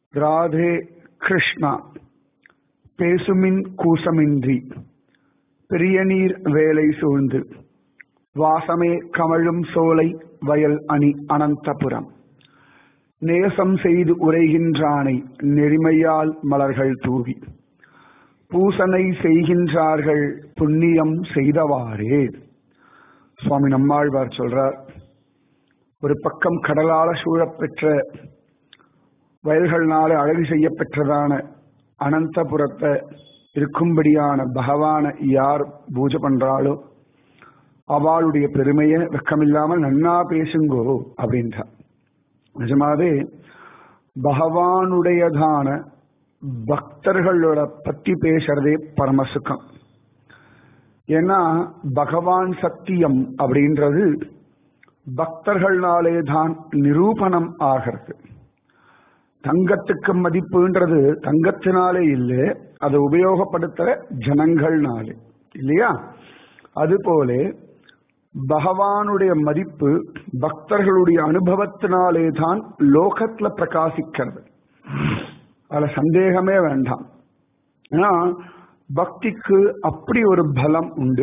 ராதே கிருஷ்ணா பேசுமின் கூசமின்றி பெரிய நீர் வேலை சூழ்ந்து வாசமே கமழும் சோலை வயல் அணி அனந்தபுரம் நேசம் செய்து உரைகின்றானை நெறிமையால் மலர்கள் தூவி பூசனை செய்கின்றார்கள் புண்ணியம் செய்தவாறே சுவாமி நம்மாழ்வார் சொல்றார் ஒரு பக்கம் கடலால சூழப்பெற்ற வயல்கள்னால அழகு செய்யப்பெற்றதான அனந்தபுரத்தை இருக்கும்படியான பகவான யார் பூஜை பண்றாளோ அவளுடைய பெருமையை வெக்கமில்லாமல் நன்னா பேசுங்கோ அப்படின்றார் நிஜமாவே பகவானுடையதான பக்தர்களோட பத்தி பேசுறதே பரமசுக்கம் ஏன்னா பகவான் சத்தியம் அப்படின்றது பக்தர்கள்னாலே தான் நிரூபணம் ஆகிறது தங்கத்துக்கு மதிப்புன்றது தங்கத்தினாலே இல்லை அதை உபயோகப்படுத்துற ஜனங்கள்னாலே இல்லையா அதுபோல பகவானுடைய மதிப்பு பக்தர்களுடைய அனுபவத்தினாலே தான் லோகத்துல பிரகாசிக்கிறது அதுல சந்தேகமே வேண்டாம் ஏன்னா பக்திக்கு அப்படி ஒரு பலம் உண்டு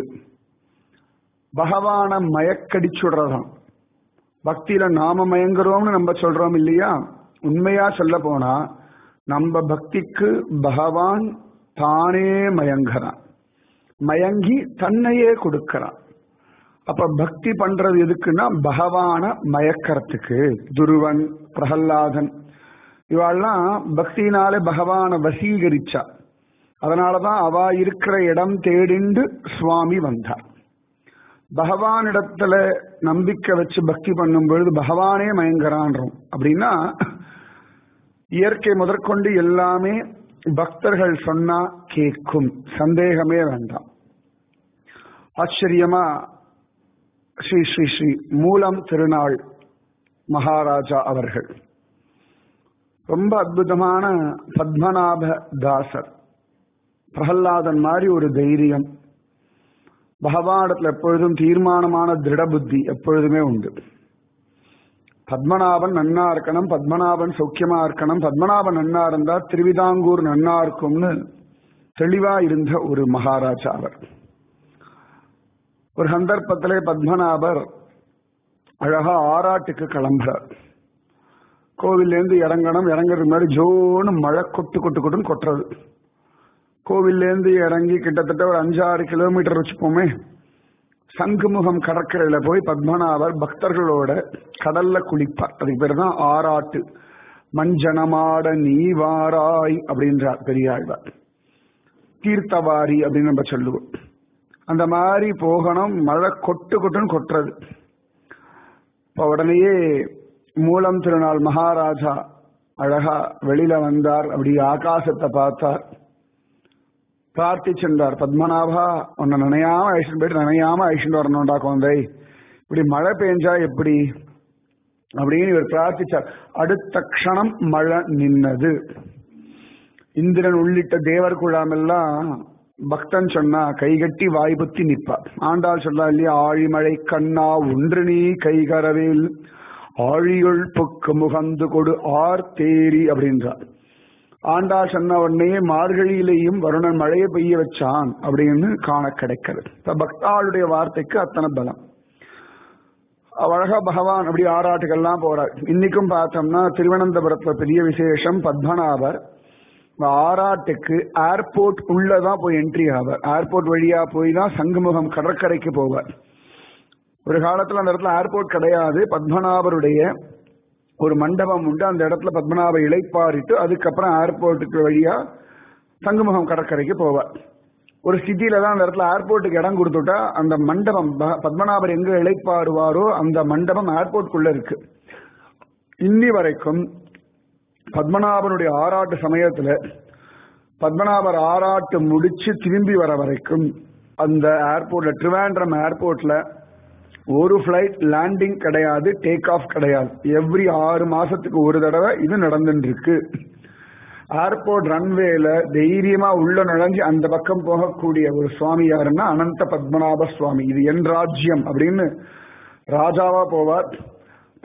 பகவான மயக்கடிச்சுடுறதாம் பக்தியில நாம மயங்குறோம்னு நம்ம சொல்றோம் இல்லையா உண்மையா சொல்ல போனா நம்ம பக்திக்கு பகவான் தானே மயங்குறான் மயங்கி தன்னையே கொடுக்கிறான் அப்ப பக்தி பண்றது எதுக்குன்னா பகவான மயக்கறதுக்கு துருவன் பிரகல்லாதன் இவாள்லாம் பக்தினாலே பகவான வசீகரிச்சா அதனாலதான் அவ இருக்கிற இடம் தேடிண்டு சுவாமி வந்தார் பகவானிடத்துல நம்பிக்கை வச்சு பக்தி பண்ணும் பொழுது பகவானே மயங்கரான்றோம் அப்படின்னா இயற்கை முதற்கொண்டு எல்லாமே பக்தர்கள் சொன்னா கேட்கும் சந்தேகமே வேண்டாம் ஆச்சரியமா ஸ்ரீ ஸ்ரீ ஸ்ரீ மூலம் திருநாள் மகாராஜா அவர்கள் ரொம்ப அற்புதமான பத்மநாப தாசர் பிரகல்லாதன் மாதிரி ஒரு தைரியம் பகவானத்துல எப்பொழுதும் தீர்மானமான திருட புத்தி எப்பொழுதுமே உண்டு பத்மநாபன் நன்னா இருக்கணும் பத்மநாபன் சௌக்கியமா இருக்கணும் பத்மநாபன் நன்னா இருந்தா திருவிதாங்கூர் நன்னா இருக்கும்னு தெளிவா இருந்த ஒரு மகாராஜா அவர் ஒரு சந்தர்ப்பத்திலே பத்மநாபர் அழகா ஆராட்டுக்கு கிளம்புறார் கோவில்லேருந்து இறங்கணும் இறங்குறதுக்கு முன்னாடி ஜோன்னு மழை கொட்டு கொட்டு கொட்டுன்னு கொட்டுறது கோவில்லேருந்து இறங்கி கிட்டத்தட்ட ஒரு அஞ்சாறு கிலோமீட்டர் வச்சுப்போமே சங்குமுகம் கடற்கரையில போய் பத்மநாபர் பக்தர்களோட கடல்ல குளிப்பார் அதுக்கு பேர் தான் ஆராட்டு மஞ்சனமாட நீ வாராய் அப்படின்றார் பெரியாழ்வார் தீர்த்தவாரி அப்படின்னு நம்ம சொல்லுவோம் அந்த மாதிரி போகணும் மழை கொட்டு கொட்டுன்னு கொட்டுறது இப்போ உடனேயே மூலம் திருநாள் மகாராஜா அழகா வெளியில வந்தார் அப்படி ஆகாசத்தை பார்த்தார் பிரார்த்திச்சென்றார் பத்மநாபா உன்னை நினையாம அழிச்சுட்டு போயிட்டு நினையாம அழிச்சுட்டு வரணும்டா குழந்தை இப்படி மழை பெஞ்சா எப்படி அப்படின்னு இவர் பிரார்த்திச்சார் அடுத்த க்ஷணம் மழை நின்னது இந்திரன் உள்ளிட்ட தேவர் குழாமெல்லாம் பக்தன் சொன்னா கைகட்டி வாய்புத்தி நிற்பா ஆண்டாள் சொல்லா இல்லையா ஆழிமழை கண்ணா ஒன்று நீ கைகரவேல் ஆழியுள் புக்கு முகந்து கொடு ஆர் தேரி அப்படின்றார் ஆண்டா சொன்ன உடனே மார்கழியிலையும் வருணன் மழையை பெய்ய வச்சான் அப்படின்னு காண கிடைக்கிறது பக்தாளுடைய வார்த்தைக்கு அத்தனை பலம் அழகா பகவான் அப்படி ஆராட்டுகள்லாம் போறார் இன்னைக்கும் பார்த்தோம்னா திருவனந்தபுரத்துல பெரிய விசேஷம் பத்மநாபர் ஆராட்டுக்கு ஏர்போர்ட் உள்ளதான் போய் என்ட்ரி ஆவார் ஏர்போர்ட் வழியா போய் தான் சங்குமுகம் கடற்கரைக்கு போவார் ஒரு காலத்துல அந்த இடத்துல ஏர்போர்ட் கிடையாது பத்மநாபருடைய ஒரு மண்டபம் உண்டு அந்த இடத்துல பத்மநாப இழைப்பாரிட்டு அதுக்கப்புறம் ஏர்போர்ட்டுக்கு வழியா சங்குமுகம் கடற்கரைக்கு போவார் ஒரு சிட்டியில தான் அந்த இடத்துல ஏர்போர்ட்டுக்கு இடம் கொடுத்துட்டா அந்த மண்டபம் பத்மநாபர் எங்க இழைப்பாடுவாரோ அந்த மண்டபம் ஏர்போர்ட்டுக்குள்ள இருக்கு இன்னி வரைக்கும் பத்மநாபனுடைய ஆராட்டு சமயத்துல பத்மநாபர் ஆராட்டு முடிச்சு திரும்பி வர வரைக்கும் அந்த ஏர்போர்ட்ல ட்ரிவாண்ட்ரம் ஏர்போர்ட்ல ஒரு ஃபிளைட் லேண்டிங் கிடையாது டேக் ஆஃப் கிடையாது எவ்ரி ஆறு மாசத்துக்கு ஒரு தடவை இது நடந்துட்டு இருக்கு ஏர்போர்ட் ரன்வேல தைரியமா உள்ள நுழைஞ்சு அந்த பக்கம் போகக்கூடிய ஒரு சுவாமி யாருன்னா அனந்த பத்மநாப சுவாமி இது என் ராஜ்யம் அப்படின்னு ராஜாவா போவார்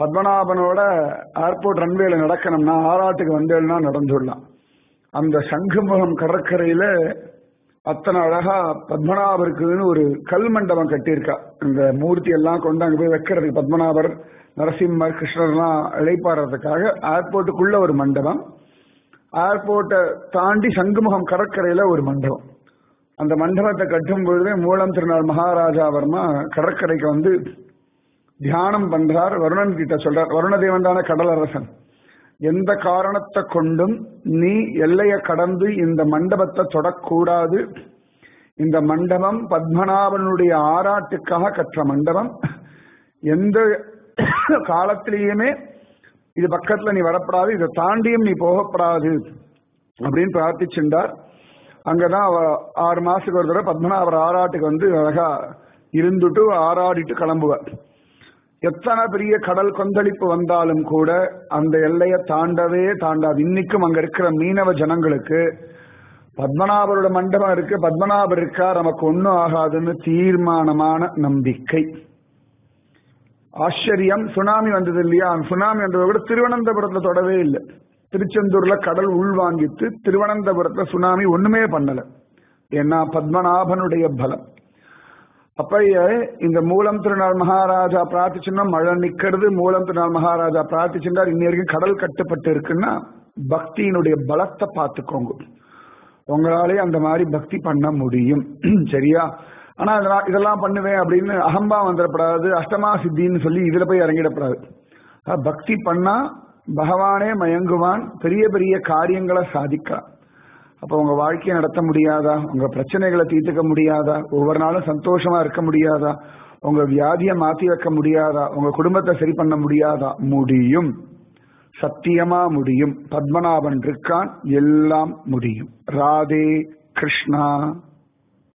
பத்மநாபனோட ஏர்போர்ட் ரன்வேல நடக்கணும்னா ஆராட்டுக்கு வந்தேன்னா நடந்துடலாம் அந்த சங்குமுகம் கடற்கரையில அத்தனை அழகா பத்மநாபருக்குன்னு ஒரு கல் மண்டபம் கட்டியிருக்கா இந்த மூர்த்தி எல்லாம் கொண்டு அங்க போய் வைக்கிறதுக்கு பத்மநாபர் நரசிம்மர் கிருஷ்ணர்லாம் இழைப்பாடுறதுக்காக ஏர்போர்ட்டுக்குள்ள ஒரு மண்டபம் ஏர்போர்ட்டை தாண்டி சங்குமுகம் கடற்கரையில ஒரு மண்டபம் அந்த மண்டபத்தை கட்டும் பொழுதே மூலம் திருநாள் மகாராஜாவர்மா கடற்கரைக்கு வந்து தியானம் பண்றார் வருணன் கிட்ட சொல்றார் வருணதேவன் தானே கடலரசன் எந்த காரணத்தை கொண்டும் நீ எல்லையை கடந்து இந்த மண்டபத்தை தொடக்கூடாது இந்த மண்டபம் பத்மநாபனுடைய ஆராட்டுக்காக கற்ற மண்டபம் எந்த காலத்திலேயுமே இது பக்கத்துல நீ வரப்படாது இதை தாண்டியும் நீ போகப்படாது அப்படின்னு பிரார்த்திச்சுண்டார் அங்கதான் அவ ஆறு மாசத்துக்கு ஒரு தடவை பத்மநாபர் ஆராட்டுக்கு வந்து அழகா இருந்துட்டு ஆராடிட்டு கிளம்புவார் எத்தனை பெரிய கடல் கொந்தளிப்பு வந்தாலும் கூட அந்த எல்லையை தாண்டவே தாண்டாது இன்னைக்கும் அங்க இருக்கிற மீனவ ஜனங்களுக்கு பத்மநாபரோட மண்டபம் இருக்கு பத்மநாபர் இருக்கா நமக்கு ஒன்னும் ஆகாதுன்னு தீர்மானமான நம்பிக்கை ஆச்சரியம் சுனாமி வந்தது இல்லையா அந்த சுனாமி வந்ததை கூட திருவனந்தபுரத்துல தொடவே இல்லை திருச்செந்தூர்ல கடல் உள்வாங்கித்து திருவனந்தபுரத்துல சுனாமி ஒண்ணுமே பண்ணல ஏன்னா பத்மநாபனுடைய பலம் அப்ப இந்த மூலம் திருநாள் மகாராஜா பிரார்த்திச்சுன்னா மழை நிக்கிறது மூலம் திருநாள் மகாராஜா பிரார்த்திச்சுட்டார் இன்னி வரைக்கும் கடல் கட்டுப்பட்டு இருக்குன்னா பக்தியினுடைய பலத்தை பார்த்துக்கோங்க உங்களாலே அந்த மாதிரி பக்தி பண்ண முடியும் சரியா ஆனா இதெல்லாம் இதெல்லாம் பண்ணுவேன் அப்படின்னு அகம்பா வந்துடப்படாது அஷ்டமா சித்தின்னு சொல்லி இதுல போய் இறங்கிடப்படாது பக்தி பண்ணா பகவானே மயங்குவான் பெரிய பெரிய காரியங்களை சாதிக்கலாம் அப்ப உங்க வாழ்க்கையை நடத்த முடியாதா உங்க பிரச்சனைகளை தீர்த்துக்க முடியாதா ஒவ்வொரு நாளும் சந்தோஷமா இருக்க முடியாதா உங்க வியாதியை மாத்தி வைக்க முடியாதா உங்க குடும்பத்தை சரி பண்ண முடியாதா முடியும் சத்தியமா முடியும் பத்மநாபன் இருக்கான் எல்லாம் முடியும் ராதே கிருஷ்ணா